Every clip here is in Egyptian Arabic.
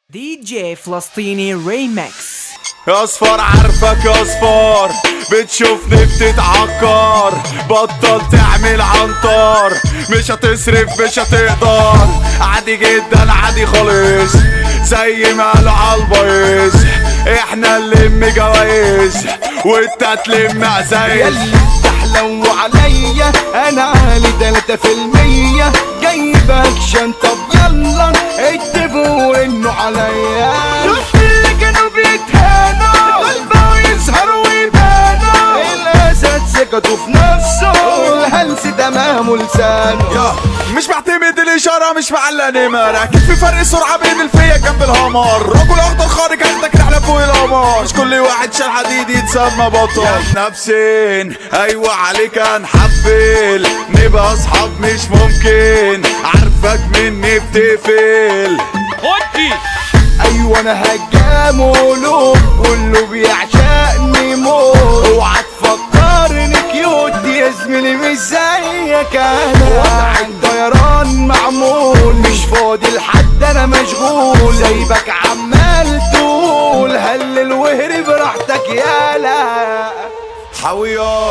دي جي فلسطيني ريمكس اصفر عارفك اصفر بتشوفني بتتعكر بطل تعمل عنطر مش هتصرف مش هتقدر عادي جدا عادي خالص زي ما قالوا عالبايظ احنا نلم جوايز وانت تلم عزايز يلي بتحلو عليا انا عالي تلاتة في المية جايبك شنطة يلا اتفقوا انه عليا شفت اللي كانوا بيتهانوا قلبه يسهر ويبانوا الاسد ثقته في نفسه والهلس تمامه لسانه يا مش بعتمد الاشاره مش معلق نمر اكيد في فرق سرعه بين الفيا جنب الهمر رجل اخضر خارج هاخدك رحله فوق القمر مش كل واحد شال حديد يتسمى بطل يا نفسين ايوه عليك هنحفل نبقى اصحاب مش ممكن عارفك مني بتقفل ايوه انا هجام قلوب كله بيعشقني موت اوعى تفكرني كيوت يا زميلي مش زيك انا وضع الطيران معمول مش فاضي لحد انا مشغول سايبك عمال تقول هلل وهري براحتك يالا حاوية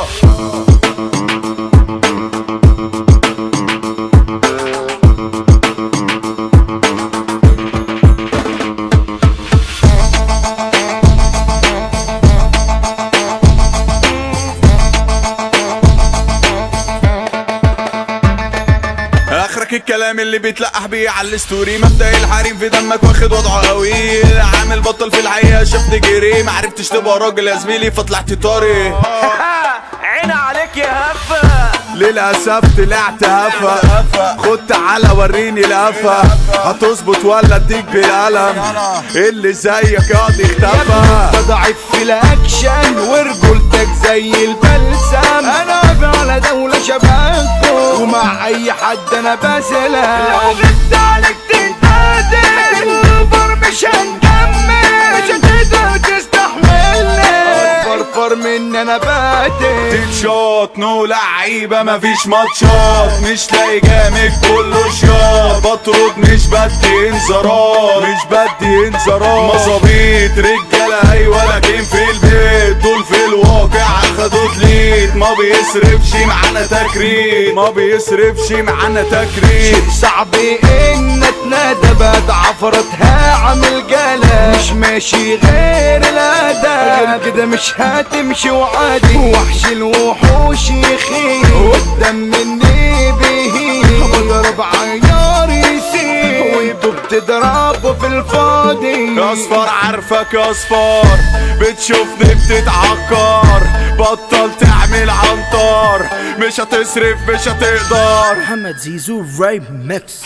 اخرك الكلام اللي بيتلقح بيه على الستوري مبدأ الحريم في دمك واخد وضعه قوي عامل بطل في الحقيقة شفت جري معرفتش تبقى راجل يا زميلي فطلعت طاري عين عليك يا هفا للأسف طلعت هفا خد تعالى وريني القفا هتظبط ولا اديك بالقلم اللي زيك قاضي اختفى بضعف في الاكشن ورجولتك زي البلسم انا واقف على دولة شبهكم ومع اي حد انا بسلم لو غبت عليك تنتادي البر مش هنكمل مش هتقدر تستحملني فرفر من انا باتي تيك شوت نو لعيبة مفيش ماتشات مش لاقي جامد كله شياط بطرد مش بدي انذارات مش بدي انذارات مظابيط رجالة ايوه لكن في البيت دول في الواقع اخدوا تليت ما بيصرفش معانا تكريم ما بيصرفش معانا تكريم صعب ان اتنادى بعد عفرتها عامل جلا مش ماشي غير الادب غير كده مش هتمشي وعادي وحش الوحوش يخيل والدم مني بيهيل بضرب عيار يسيل وانتوا بتضربوا في الفاضي اصفر عارفك اصفر بتشوفني بتتعكر بطل تعمل عنطر مش هتصرف مش هتقدر محمد زيزو ريمكس